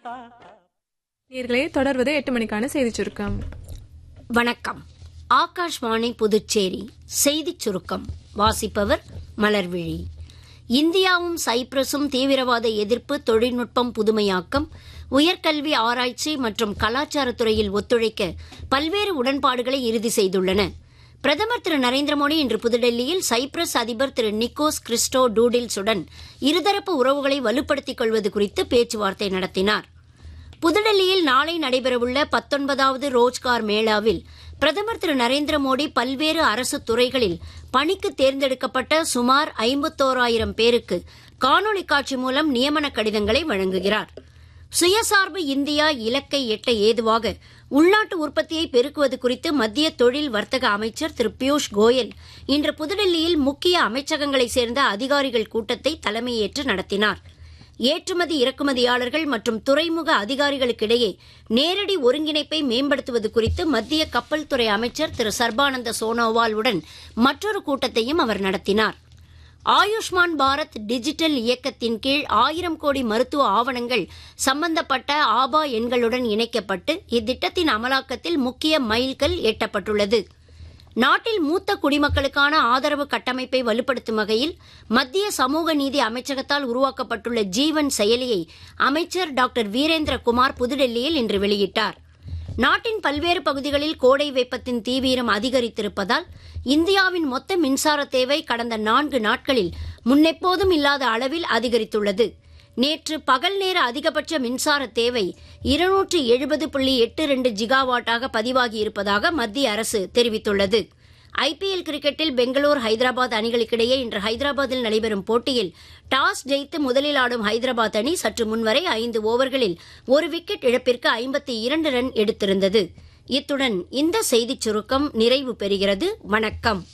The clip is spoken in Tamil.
நேர்களே தொடர்வது எட்டு மணிக்கான செய்திச் சுருக்கம் வணக்கம் ஆகாஷ்வாணி புதுச்சேரி செய்திச் சுருக்கம் வாசிப்பவர் மலர்விழி இந்தியாவும் சைப்ரஸும் தீவிரவாத எதிர்ப்பு தொழில்நுட்பம் புதுமையாக்கம் உயர்கல்வி ஆராய்ச்சி மற்றும் கலாச்சாரத்துறையில் ஒத்துழைக்க பல்வேறு உடன்பாடுகளை இறுதி செய்துள்ளன பிரதமர் திரு நரேந்திர மோடி இன்று புதுடெல்லியில் சைப்ரஸ் அதிபர் திரு நிக்கோஸ் கிறிஸ்டோ டூடில்ஸுடன் இருதரப்பு உறவுகளை வலுப்படுத்திக் கொள்வது குறித்து பேச்சுவார்த்தை நடத்தினார் புதுடெல்லியில் நாளை நடைபெறவுள்ள பத்தொன்பதாவது ரோஜ்கார் மேளாவில் பிரதமர் திரு நரேந்திர மோடி பல்வேறு அரசு துறைகளில் பணிக்கு தேர்ந்தெடுக்கப்பட்ட சுமார் ஐம்பத்தோராயிரம் பேருக்கு காணொலி காட்சி மூலம் நியமன கடிதங்களை வழங்குகிறார் சுயசார்பு இந்தியா இலக்கை எட்ட ஏதுவாக உள்நாட்டு உற்பத்தியை பெருக்குவது குறித்து மத்திய தொழில் வர்த்தக அமைச்சர் திரு பியூஷ் கோயல் இன்று புதுடெல்லியில் முக்கிய அமைச்சகங்களைச் சேர்ந்த அதிகாரிகள் கூட்டத்தை தலைமையேற்று நடத்தினார் ஏற்றுமதி இறக்குமதியாளர்கள் மற்றும் துறைமுக அதிகாரிகளுக்கிடையே நேரடி ஒருங்கிணைப்பை மேம்படுத்துவது குறித்து மத்திய கப்பல் துறை அமைச்சர் திரு சர்பானந்த சோனோவால் உடன் மற்றொரு கூட்டத்தையும் அவர் நடத்தினார் ஆயுஷ்மான் பாரத் டிஜிட்டல் இயக்கத்தின் கீழ் ஆயிரம் கோடி மருத்துவ ஆவணங்கள் சம்பந்தப்பட்ட ஆபா எண்களுடன் இணைக்கப்பட்டு இத்திட்டத்தின் அமலாக்கத்தில் முக்கிய மைல்கல் எட்டப்பட்டுள்ளது நாட்டில் மூத்த குடிமக்களுக்கான ஆதரவு கட்டமைப்பை வலுப்படுத்தும் வகையில் மத்திய சமூக நீதி அமைச்சகத்தால் உருவாக்கப்பட்டுள்ள ஜீவன் செயலியை அமைச்சர் டாக்டர் வீரேந்திர குமார் புதுடெல்லியில் இன்று வெளியிட்டார் நாட்டின் பல்வேறு பகுதிகளில் கோடை வெப்பத்தின் தீவிரம் அதிகரித்திருப்பதால் இந்தியாவின் மொத்த மின்சார தேவை கடந்த நான்கு நாட்களில் முன்னெப்போதும் இல்லாத அளவில் அதிகரித்துள்ளது நேற்று பகல் நேர அதிகபட்ச மின்சார தேவை இருநூற்று எழுபது புள்ளி எட்டு ரெண்டு ஜிகாவாட்டாக பதிவாகி இருப்பதாக மத்திய அரசு தெரிவித்துள்ளது ஐபிஎல் கிரிக்கெட்டில் பெங்களூர் ஹைதராபாத் அணிகளுக்கிடையே இன்று ஹைதராபாத்தில் நடைபெறும் போட்டியில் டாஸ் ஜெயித்து முதலில் ஆடும் ஹைதராபாத் அணி சற்று முன்வரை ஐந்து ஓவர்களில் ஒரு விக்கெட் இழப்பிற்கு ஐம்பத்தி இரண்டு ரன் எடுத்திருந்தது இத்துடன் இந்த செய்திச் சுருக்கம் நிறைவு பெறுகிறது வணக்கம்